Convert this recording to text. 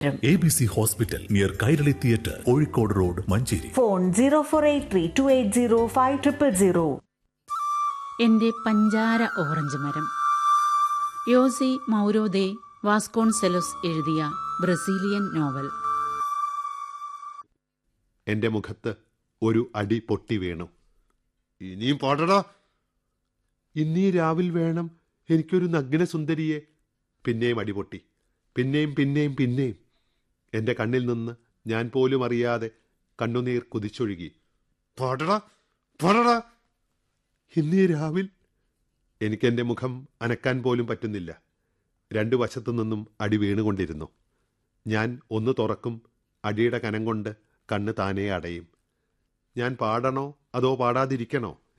A B C hospital near Kairali theatre Kozhikode road Manjeri phone zero four eight three two eight zero five triple zero എന്റെ പഞ്ചാര orange മരം Jose Mauro de Vasconcelos എഴുതിയ Brazilian novel എന്റെ മുഖത്ത് ഒരു അടി പൊട്ടി വീണു ഇനിയും പാടടാ ഇന്നീ രാവിൽ വേണം എനിക്കൊരു നഗ്ന സുന്ദരിയെ പിന്നെയും അടിപൊട്ടി പിന്നെയും പിന്നെയും പിന്നെയും എന്റെ കണ്ണിൽ നിന്ന് ഞാൻ പോലും അറിയാതെ കണ്ണുനീർ കുതിച്ചൊഴുകി പാടടാ പാടടാ ഇന്നീ രാവിൽ എനിക്കെന്റെ മുഖം അനക്കാൻ പോലും പറ്റുന്നില്ല രണ്ടു വശത്തു നിന്നും അടി വീണുകൊണ്ടിരുന്നു ഞാൻ ഒന്ന് തുറക്കും അടിയുടെ കനം കൊണ്ട് കണ്ണ് താനേ അടയും ഞാൻ പാടണോ അതോ പാടാതിരിക്കണോ